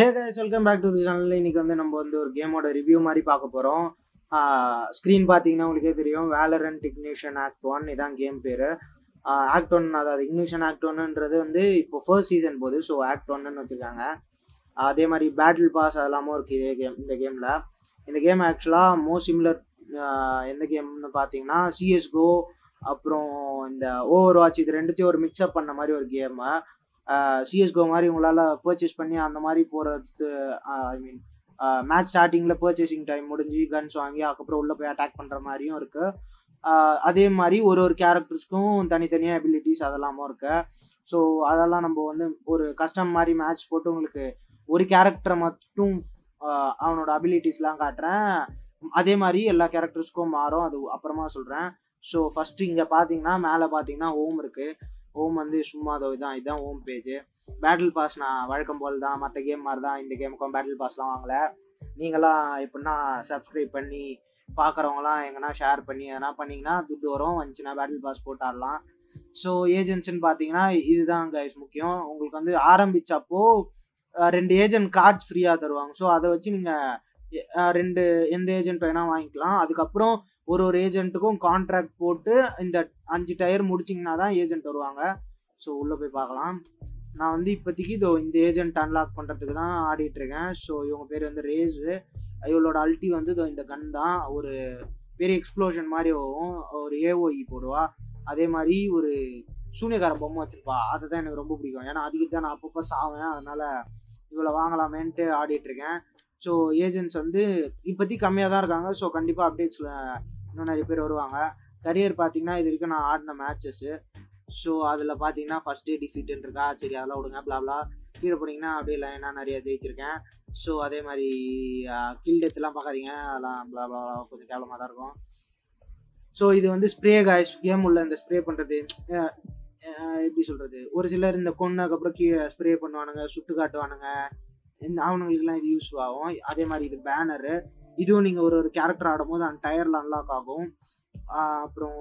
Hey guys welcome back to the channel இன்னைக்கு வந்து நம்ம வந்து ஒரு கேமோட ரிவ்யூ மாதிரி பார்க்க போகிறோம் ஸ்க்ரீன் பார்த்தீங்கன்னா உங்களுக்கே தெரியும் வேலரண்ட் இக்னிஷன் ஆக்ட் ஒன் இதான் கேம் பேர் ஆக்ட் ஒன் அதாவது இக்னிஷன் ஆக்ட் ஒன்னுன்றது வந்து இப்போ ஃபர்ஸ்ட் சீசன் போகுது ஸோ ஆக்ட் ஒன்னு வச்சுருக்காங்க அதே மாதிரி பேட்டில் பாஸ் அதெல்லாமும் இருக்குது இதே கேம் இந்த கேமில் இந்த கேம் ஆக்சுவலாக மோஸ்ட் சிமிலர் எந்த கேம்னு பார்த்தீங்கன்னா சிஎஸ்கோ அப்புறம் இந்த ஓவர் வாட்ச் இது ரெண்டுத்தையும் ஒரு மிக்ஸ்அப் பண்ண மாதிரி ஒரு கேமு சிஎஸ்கோ மாதிரி உங்களால் பர்ச்சேஸ் பண்ணி அந்த மாதிரி போகிறது ஐ மீன் மேட்ச் ஸ்டார்டிங்கில் பர்ச்சேசிங் டைம் முடிஞ்சு கன்ஸ் வாங்கி அதுக்கப்புறம் உள்ளே போய் அட்டாக் பண்ணுற மாதிரியும் இருக்குது அதே மாதிரி ஒரு ஒரு கேரக்டர்ஸ்க்கும் தனித்தனியாக எபிலிட்டிஸ் அதெல்லாமும் இருக்கு ஸோ அதெல்லாம் நம்ம வந்து ஒரு கஸ்டம் மாதிரி மேட்ச் போட்டு உங்களுக்கு ஒரு கேரக்டரை மட்டும் அவனோட அபிலிட்டிஸ்லாம் காட்டுறேன் அதே மாதிரி எல்லா கேரக்டர்ஸ்க்கும் மாறும் அது அப்புறமா சொல்கிறேன் ஸோ ஃபஸ்ட்டு இங்கே பார்த்தீங்கன்னா மேலே பார்த்தீங்கன்னா ஹோம் இருக்குது ஹோம் வந்து சும்மா அதோ இதான் இதுதான் ஹோம் பேஜ் பேட்டில் பாஸ் நான் வழக்கம் போல் தான் மற்ற கேம் மாதிரி தான் இந்த கேமுக்கும் பேட்டில் பாஸ்லாம் வாங்கல நீங்களாம் எப்படின்னா சப்ஸ்கிரைப் பண்ணி பார்க்குறவங்களாம் எங்கன்னா ஷேர் பண்ணி எதனா பண்ணிங்கன்னா துட்டு வரும் வந்துச்சுன்னா பேட்டில் பாஸ் போட்டு ஆடலாம் ஸோ ஏஜென்ட்ஸ்னு பார்த்தீங்கன்னா இதுதான் கைஸ் முக்கியம் உங்களுக்கு வந்து ஆரம்பிச்சப்போ ரெண்டு ஏஜென்ட் கார்ட்ஸ் ஃப்ரீயாக தருவாங்க ஸோ அதை வச்சு நீங்கள் ரெண்டு எந்த ஏஜென்ட் வேணால் வாங்கிக்கலாம் அதுக்கப்புறம் ஒரு ஒரு ஏஜென்ட்டுக்கும் கான்ட்ராக்ட் போட்டு இந்த அஞ்சு டயர் முடிச்சிங்கன்னா தான் ஏஜென்ட் வருவாங்க ஸோ உள்ளே போய் பார்க்கலாம் நான் வந்து இப்போதைக்கு இதோ இந்த ஏஜென்ட் அன்லாக் பண்ணுறதுக்கு தான் ஆடிட்டு இருக்கேன் ஸோ இவங்க பேர் வந்து ரேஸு இவளோட அல்ட்டி வந்து இதோ இந்த கன் தான் ஒரு பெரிய எக்ஸ்ப்ளோஷன் மாதிரி ஆகும் ஒரு ஏஓஇ போடுவா அதே மாதிரி ஒரு சூனியக்கார பொம்மை வச்சிருப்பா அதை தான் எனக்கு ரொம்ப பிடிக்கும் ஏன்னா அதுக்கு தான் நான் அப்பப்போ சாவேன் அதனால இவளை வாங்கலாமேன்ட்டு ஆடிட்டு இருக்கேன் ஸோ ஏஜென்ட்ஸ் வந்து இப்போதைக்கு கம்மியாக தான் இருக்காங்க ஸோ கண்டிப்பாக அப்டேட்ஸில் இன்னும் நிறைய பேர் வருவாங்க கரியர் பார்த்தீங்கன்னா இது வரைக்கும் நான் ஆடின மேட்சஸ்ஸு ஸோ அதில் பார்த்தீங்கன்னா ஃபஸ்ட் டிஃபீட்டுன்னு இருக்கா சரி அதெல்லாம் விடுங்க பிளாப்லா கீழே போனீங்கன்னா அப்படியே லைனாக நிறைய ஜெயிச்சிருக்கேன் ஸோ அதே மாதிரி கில் டெத்லாம் பார்க்காதீங்க அதெல்லாம் பிளாப்லா கொஞ்சம் கேவலமாக தான் இருக்கும் ஸோ இது வந்து ஸ்ப்ரே காய்ஸ் கேம் உள்ள இந்த ஸ்ப்ரே பண்ணுறது எப்படி சொல்கிறது ஒரு சிலர் இந்த கொன்னதுக்கப்புறம் கீழே ஸ்ப்ரே பண்ணுவானுங்க சுட்டு காட்டுவானுங்க இந்த அவனுங்களுக்குலாம் இது யூஸ் ஆகும் அதே மாதிரி இது பேனரு இதுவும் நீங்கள் ஒரு ஒரு கேரக்டர் ஆடும்போது அந்த டயரில் அன்லாக் ஆகும் அப்புறம்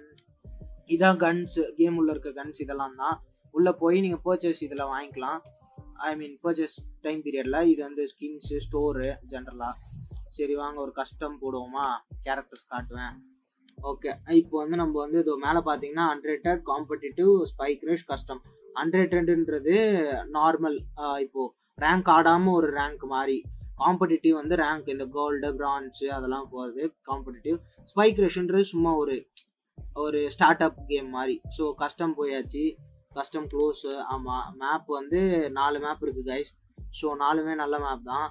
இதான் கன்ஸ் கேம் உள்ள இருக்க கன்ஸ் இதெல்லாம் தான் உள்ளே போய் நீங்கள் பர்ச்சேஸ் இதில் வாங்கிக்கலாம் ஐ மீன் பர்ச்சேஸ் டைம் பீரியடில் இது வந்து ஸ்கின்ஸு ஸ்டோரு ஜென்ரலாக சரி வாங்க ஒரு கஸ்டம் போடுவோமா கேரக்டர்ஸ் காட்டுவேன் ஓகே இப்போ வந்து நம்ம வந்து இது மேலே பார்த்தீங்கன்னா unrated competitive spike rush custom அன்ரேட்டட்ன்றது நார்மல் இப்போது ரேங்க் ஆடாமல் ஒரு ரேங்க் மாதிரி காம்படிட்டிவ் வந்து ரேங்க் இந்த கோல்டு பிரான்ஸு அதெல்லாம் போகிறது காம்படிட்டிவ் ஸ்பைக் ரேஷன்றது சும்மா ஒரு ஒரு ஸ்டார்ட் அப் கேம் மாதிரி ஸோ கஸ்டம் போயாச்சு கஸ்டம் க்ளோஸு ஆமாம் மேப் வந்து நாலு மேப் இருக்குது கைஸ் ஸோ நாலுமே நல்ல மேப் தான்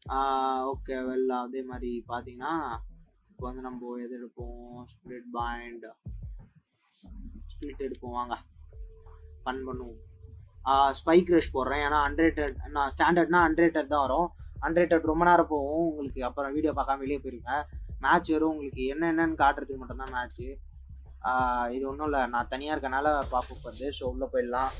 ஓகே வெல் அதே மாதிரி பார்த்தீங்கன்னா இப்போ வந்து நம்ம எது எடுப்போம் ஸ்பிளிட் பாயிண்ட் ஸ்பிளிட் எடுப்போம் வாங்க ஃபன் பண்ணுவோம் ஸ்பைக் ரஷ் போடுறேன் ஏன்னா ஹண்ட்ரேட்டட் நான் ஸ்டாண்டர்ட்னா ஹண்ட்ரேட்டட் தான் வரும் ஹண்ட்ரேட்டட் ரொம்ப நேரம் போகும் உங்களுக்கு அப்புறம் வீடியோ பார்க்காம வெளியே போயிருங்க மேட்ச் வரும் உங்களுக்கு என்ன என்னன்னு காட்டுறதுக்கு மட்டும்தான் மேட்ச்சு இது ஒன்றும் இல்லை நான் தனியாக இருக்கனால பார்க்க போகுது ஸோ உள்ளே போயிடலாம்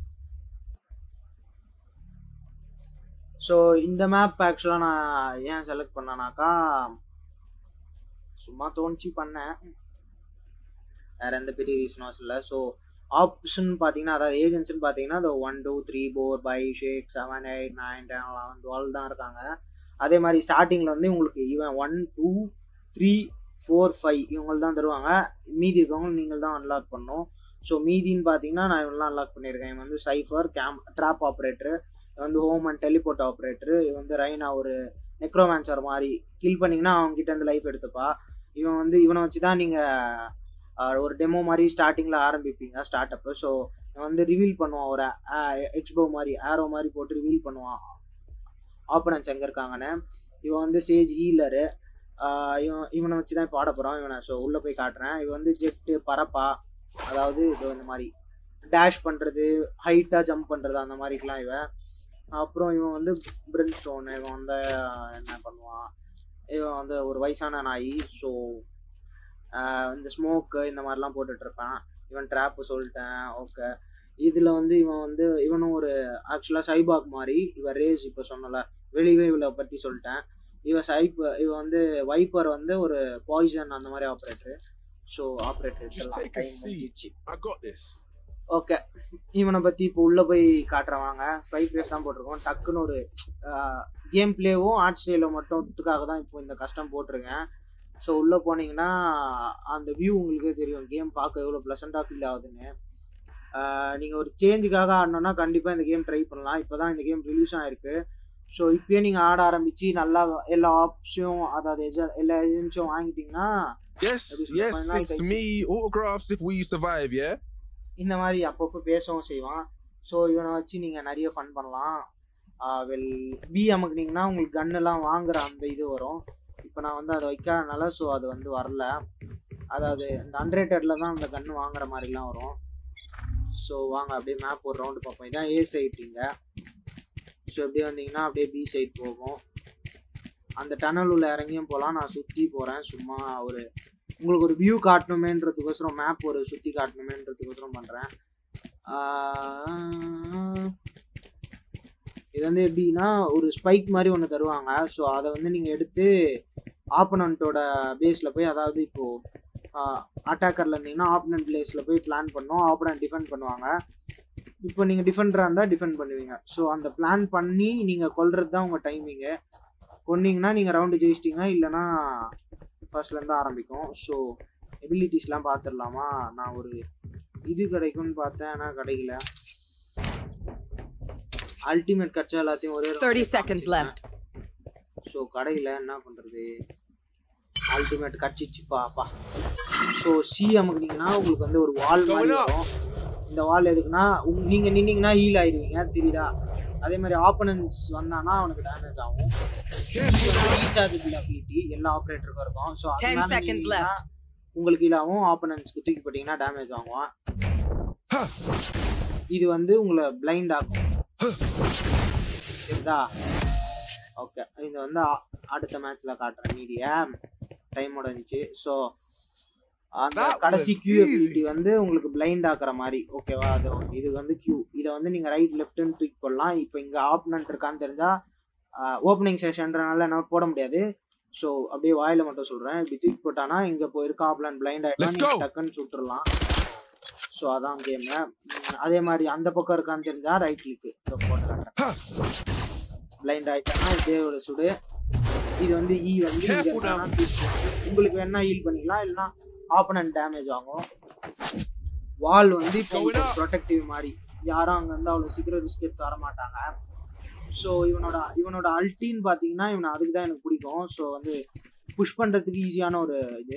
ஸோ இந்த மேப் ஆக்சுவலாக நான் ஏன் செலக்ட் பண்ணேனாக்கா சும்மா தோணுச்சு பண்ணேன் வேற எந்த பெரிய ரீசனும் இல்லை ஸோ ஆப்ஷன் பார்த்தீங்கன்னா அதாவது ஏஜென்ட்ஸ்னு பார்த்தீங்கன்னா இந்த one two three four five six seven eight nine ten eleven twelve தான் இருக்காங்க அதே மாதிரி ஸ்டார்டிங்கில் வந்து உங்களுக்கு இவன் one two three four five இவங்க தான் தருவாங்க மீதி இருக்கவங்க நீங்கள் தான் அன்லாக் பண்ணணும் ஸோ மீதின்னு பார்த்தீங்கன்னா நான் இவங்கெல்லாம் அன்லாக் பண்ணியிருக்கேன் இவன் வந்து சைஃபர் கேம் ட்ராப் ஆப்ரேட்டரு வந்து ஹோம் அண்ட் டெலிபோர்ட் ஆப்ரேட்டரு இவன் வந்து ரைனா ஒரு நெக்ரோமேன்சர் மாதிரி கில் பண்ணிங்கன்னா அவங்ககிட்ட இருந்து லைஃப் எடுத்துப்பா இவன் வந்து இவனை வச்சு தான் நீங்கள் ஒரு டெமோ மாதிரி ஸ்டார்டிங்கில் ஆரம்பிப்பீங்க ஸ்டார்ட் அப்பு ஸோ இவன் வந்து ரிவீல் பண்ணுவான் ஒரு எக்ஸ்போ மாதிரி ஆரோ மாதிரி போட்டு ரிவீல் பண்ணுவான் ஆப்பனன்ஸ் எங்கே இருக்காங்கன்னு இவன் வந்து சேஜ் ஹீலரு இவன் இவனை வச்சு தான் இப்போ ஆட போகிறான் இவனை ஸோ உள்ளே போய் காட்டுறேன் இவன் வந்து ஜெட்டு பரப்பா அதாவது இது இந்த மாதிரி டேஷ் பண்ணுறது ஹைட்டாக ஜம்ப் பண்ணுறது அந்த மாதிரிக்கெலாம் இவன் அப்புறம் இவன் வந்து பிரின் ஸ்டோனு இவன் வந்து என்ன பண்ணுவான் இவன் வந்து ஒரு வயசான நாய் ஸோ இந்த ஸ்மோக்கு இந்த மாதிரிலாம் போட்டுட்ருப்பான் இவன் ட்ராப்பு சொல்லிட்டேன் ஓகே இதில் வந்து இவன் வந்து இவனும் ஒரு ஆக்சுவலாக சைபாக் மாதிரி இவன் ரேஸ் இப்போ சொன்னல வெளியே இவளை பற்றி சொல்லிட்டேன் இவன் சைப் இவன் வந்து வைப்பர் வந்து ஒரு பாய்சன் அந்த மாதிரி operator so operator Just take a seat. I got this. Okay இவனை பற்றி இப்போ உள்ளே போய் காட்டுறவாங்க ஸ்பைக் ரேஸ் தான் போட்டிருக்கோம் டக்குன்னு ஒரு கேம் பிளேவும் ஆர்ட் ஸ்டைலும் மட்டும் இதுக்காக தான் இப்போ இந்த கஷ்டம் போட்டிருக்கேன் ஸோ உள்ளே போனீங்கன்னா அந்த வியூ உங்களுக்கே தெரியும் கேம் பார்க்க எவ்வளோ ப்ளசண்ட்டாக ஃபீல் ஆகுதுன்னு நீங்கள் ஒரு சேஞ்சுக்காக ஆடணும்னா கண்டிப்பாக இந்த கேம் ட்ரை பண்ணலாம் இப்போ தான் இந்த கேம் ரிலீஸ் ஆகிருக்கு ஸோ இப்போயே நீங்கள் ஆட ஆரம்பித்து நல்லா எல்லா ஆப்ஷனும் அதாவது எஜ- எல்லா ஏஜென்சியும் வாங்கிட்டீங்கன்னா Yes, Maybe some yes, final it's types. me. Autographs if we survive, yeah? இந்த மாதிரி அப்பப்போ பேசவும் செய்வான் ஸோ இவனை வச்சு நீங்கள் நிறைய ஃபன் பண்ணலாம் வெல் பி அமுக்குனீங்கன்னா உங்களுக்கு கன்னெல்லாம் வாங்குற அந்த இது வரும் இப்போ நான் வந்து அதை வைக்காதனால ஸோ அது வந்து வரல அதாவது இந்த அன்ரேட்டடில் தான் அந்த கன்று வாங்குற மாதிரிலாம் வரும் ஸோ வாங்க அப்படியே மேப் ஒரு ரவுண்டு பார்ப்போம் இதான் ஏ சைட்டிங்க ஸோ அப்படியே வந்தீங்கன்னா அப்படியே பி சைட் போகும் அந்த டனல் உள்ள இறங்கியும் போகலாம் நான் சுற்றி போகிறேன் சும்மா ஒரு உங்களுக்கு ஒரு வியூ காட்டணுமேன்றதுக்கோசரம் மேப் ஒரு சுற்றி காட்டணுமேன்றதுக்கோசரம் பண்ணுறேன் இது வந்து எப்படின்னா ஒரு ஸ்பைக் மாதிரி ஒன்று தருவாங்க ஸோ அதை வந்து நீங்கள் எடுத்து ஆப்பனண்ட்டோட பேஸில் போய் அதாவது இப்போது அட்டாக்கரில் இருந்தீங்கன்னா ஆப்பனண்ட் பிளேஸில் போய் பிளான் பண்ணோம் ஆப்பனண்ட் டிஃபெண்ட் பண்ணுவாங்க இப்போ நீங்கள் டிஃபெண்டராக இருந்தால் டிஃபெண்ட் பண்ணுவீங்க ஸோ அந்த பிளான் பண்ணி நீங்கள் கொல்றது தான் உங்கள் டைமிங்கு கொன்னீங்கன்னா நீங்கள் ரவுண்டு ஜெயிச்சிட்டிங்க இல்லைன்னா ஃபர்ஸ்ட்லேருந்து ஆரம்பிக்கும் ஸோ எபிலிட்டிஸ்லாம் பார்த்துடலாமா நான் ஒரு இது கிடைக்கும்னு பார்த்தேன் ஆனால் கிடைக்கல அல்டிமேட் கட்சா எல்லாத்தையும் ஒரே 30 seconds left. ஸோ கடையில் என்ன பண்ணுறது அல்டிமேட் கட்சிச்சுப்பாப்பா ஸோ சி அமுக்குனீங்கன்னா உங்களுக்கு வந்து ஒரு வால் மாதிரி Going up. வரும் இந்த வால் எதுக்குன்னா உங் நீங்கள் நின்னீங்கன்னா ஹீல் ஆயிடுவீங்க தெரியுதா அதே மாதிரி ஆப்பனன்ஸ் வந்தானா அவனுக்கு டேமேஜ் ஆகும் ரீசார்ஜபிள் அபிலிட்டி எல்லா ஆப்ரேட்டருக்கும் இருக்கும் ஸோ 10 seconds left. உங்களுக்கு இல்லாமல் ஆப்பனன்ஸ்க்கு தூக்கி போட்டிங்கன்னா டேமேஜ் ஆகும் இது வந்து உங்களை பிளைண்ட் ஆக்கும் சரிதா ஓகே இது வந்து அ- அடுத்த மேட்ச்ல காட்டுறேன் மீதிய டைம் முடிஞ்சுச்சு ஸோ அந்த That was கடைசி கியூ easy. எபிலிட்டி வந்து உங்களுக்கு பிளைண்ட் ஆக்குற மாதிரி ஓகேவா அது இது வந்து கியூ இதை வந்து நீங்க ரைட் லெஃப்ட்னு தூக்கி போடலாம் இப்போ இங்க ஆப்னன்ட் இருக்கான்னு தெரிஞ்சா ஓப்பனிங் செஷன்றனால என்ன போட முடியாது ஸோ அப்படியே வாயில மட்டும் சொல்றேன் இப்படி தூக்கி போட்டானா இங்க போயிருக்க ஆப்லான் பிளைண்ட் ஆயிட்டா Let's நீங்க go. டக்குன்னு சுட்டுறலாம் ஸோ அதான் கேமு அதே மாதிரி அந்த பக்கம் இருக்கான்னு தெரிஞ்சா ரைட் கிளிக்கு போட்டு காட்டுறேன் பிளைண்ட் ஆயிட்டானா இதே ஒரு சுடு இது வந்து ஈ வந்து இங்க Careful இருக்கானா தூக்கி போட்டு உங்களுக்கு வேணா ஹீல் பண்ணிக்கலாம் இல்லைன்னா ஆப்பனன்ட் டேமேஜ் ஆகும் வால் வந்து இப்போ Going up. ப்ரொடெக்டிவ் மாதிரி யாரும் அங்க வந்து அவ்வளவு சீக்கிரம் ரிஸ்க் எடுத்து வர மாட்டாங்க ஸோ இவனோட இவனோட அல்ட்டின்னு பார்த்தீங்கன்னா இவனை அதுக்கு தான் எனக்கு பிடிக்கும் ஸோ வந்து புஷ் பண்றதுக்கு ஈஸியான ஒரு இது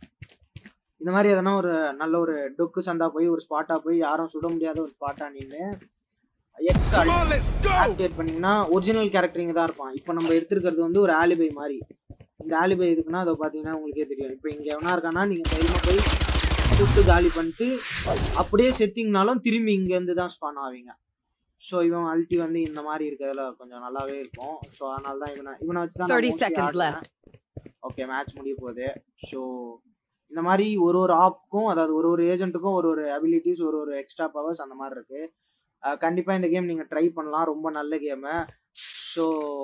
இந்த மாதிரி எதனா ஒரு நல்ல ஒரு டொக்கு சந்தா போய் ஒரு ஸ்பாட்டா போய் யாரும் சுட முடியாத ஒரு ஸ்பாட்டா நின்று X Come on, let's go! Activate பண்ணீங்கன்னா ஒரிஜினல் கேரக்டரிங் தான் இருப்பான் இப்போ நம்ம எடுத்திருக்கிறது வந்து ஒரு ஆலிபை மாதிரி இந்த ஆலிபை எதுக்குன்னா அதை பார்த்தீங்கன்னா உங்களுக்கே தெரியும் இப்போ இங்கே எவனா இருக்கானா நீங்கள் தைரியமாக போய் சுட்டு காலி பண்ணிட்டு அப்படியே செத்திங்கனாலும் திரும்பி இங்கேருந்து தான் ஸ்பான் ஆவீங்க ஸோ இவன் அல்ட்டி வந்து இந்த மாதிரி இருக்கிறதுல கொஞ்சம் நல்லாவே இருக்கும் ஸோ அதனால தான் இவனை இவனை வச்சு தான் 30 seconds left. ஓகே மேட்ச் முடிய போகுது ஸோ இந்த மாதிரி ஒரு ஒரு ஆப்க்கும் அதாவது ஒரு ஒரு ஏஜென்ட்டுக்கும் ஒரு ஒரு அபிலிட்டிஸ் ஒரு ஒரு எக்ஸ்ட்ரா பவர்ஸ் அந்த மாதிரி இருக்கு அஹ் கண்டிப்பா இந்த கேம் நீங்க ட்ரை பண்ணலாம் ரொம்ப நல்ல கேமு ஸோ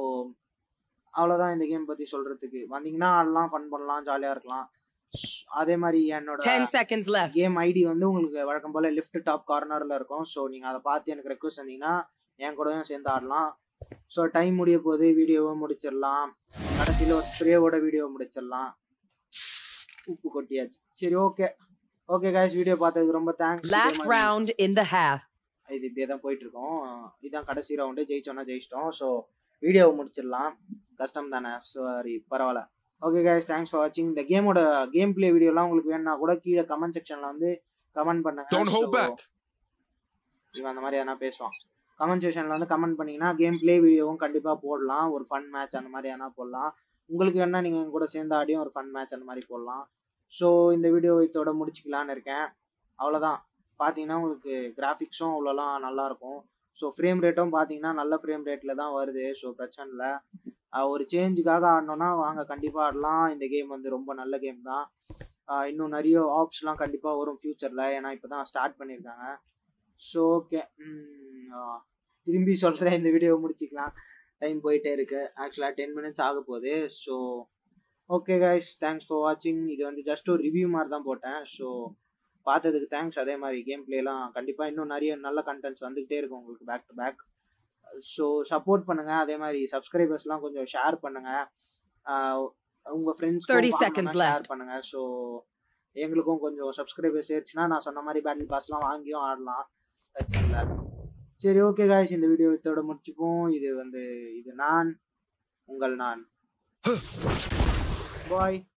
அவ்வளோதான் இந்த கேம் பத்தி சொல்றதுக்கு வந்தீங்கன்னா ஆடலாம் ஃபன் பண்ணலாம் ஜாலியா இருக்கலாம் அதே மாதிரி என்னோட 10 seconds left. கேம் ஐடி வந்து உங்களுக்கு வழக்கம் போல லெஃப்ட் டாப் கார்னர்ல இருக்கும் ஸோ நீங்க அதை பார்த்து எனக்கு ரெக்வஸ்ட் வந்தீங்கன்னா என் கூடயும் சேர்ந்து ஆடலாம் ஸோ டைம் முடிய போது வீடியோவை முடிச்சிடலாம் கடைசியில் ஒரு ஸ்ப்ரேவோட வீடியோ முடிச்சிடலாம் உப்பு கொட்டியாச்சு சரி ஓகே ஓகே guys வீடியோ பார்த்ததுக்கு ரொம்ப thanks Last round in the half. இது இப்படியே தான் போயிட்டு இருக்கோம் இதான் கடைசி ரவுண்டு ஜெயிச்சோன்னா ஜெயிச்சிட்டோம் ஸோ வீடியோவை முடிச்சிடலாம் கஷ்டம் தானே சாரி பரவாயில்ல ஓகே guys தேங்க்ஸ் ஃபார் வாட்சிங் இந்த கேமோட கேம் பிளே வீடியோலாம் உங்களுக்கு வேணும்னா கூட கீழே கமெண்ட் செக்ஷன்ல வந்து கமெண்ட் பண்ணுங்க Don't hold So, back. இவன் அந்த மாதிரி எதனா பேசுவான் கமெண்ட் செக்ஷன்ல வந்து கமெண்ட் பண்ணீங்கன்னா கேம் பிளே வீடியோவும் கண்டிப்பா போடலாம் ஒரு ஃபன் மேட்ச் அந்த மாதிரி எதனா போடலாம் உங்களுக்கு வேணா நீங்க எங்க கூட சேர்ந்து ஆடியும் ஒரு ஃபன் மேட்ச் அந்த மாதிரி போடலாம் ஸோ இந்த வீடியோ இதோட முடிச்சுக்கலான்னு இருக்கேன் அவ்வளோதான் பார்த்தீங்கன்னா உங்களுக்கு கிராஃபிக்ஸும் அவ்வளோலாம் நல்லா இருக்கும் ஸோ ஃப்ரேம் ரேட்டும் பார்த்தீங்கன்னா நல்ல ஃப்ரேம் ரேட்டில் தான் வருது ஸோ பிரச்சனை இல்லை ஆஹ் ஒரு சேஞ்சுக்காக ஆடணும்னா வாங்க கண்டிப்பாக ஆடலாம் இந்த கேம் வந்து ரொம்ப நல்ல கேம் தான் ஆஹ் இன்னும் நிறைய ஆப்ஸ்லாம் கண்டிப்பாக வரும் ஃப்யூச்சரில் ஏன்னா இப்போ தான் ஸ்டார்ட் பண்ணியிருக்காங்க ஸோ ஓகே திரும்பி சொல்கிறேன் இந்த வீடியோ முடிச்சிக்கலாம் டைம் போயிட்டே இருக்கு ஆக்சுவலாக டென் மினிட்ஸ் ஆக போகுது so okay guys thanks for வாட்சிங் இது வந்து ஜஸ்ட் ஒரு ரிவ்யூ மாதிரி தான் போட்டேன் ஸோ பார்த்ததுக்கு தேங்க்ஸ் அதே மாதிரி கேம் பிளேலாம் கண்டிப்பாக இன்னும் நிறைய நல்ல கண்டென்ட்ஸ் வந்துகிட்டே இருக்கும் உங்களுக்கு back to back so support பண்ணுங்க அதே மாதிரி சப்ஸ்கிரைபர்ஸ்லாம் கொஞ்சம் ஷேர் பண்ணுங்க ஆஹ் உங்க ஃப்ரெண்ட்ஸ் 30 seconds ஷேர் left. பண்ணுங்க ஸோ எங்களுக்கும் கொஞ்சம் சப்ஸ்கிரைபர்ஸ் ஏறிச்சுன்னா நான் சொன்ன மாதிரி பேட்டில் பாஸ்லாம் வாங்கியும் ஆடலாம் பிரச்சனை இல்லை சரி ஓகே காய்ஸ் இந்த வீடியோ இதோட முடிச்சுப்போம் இது வந்து இது நான் உங்கள் நான் பாய்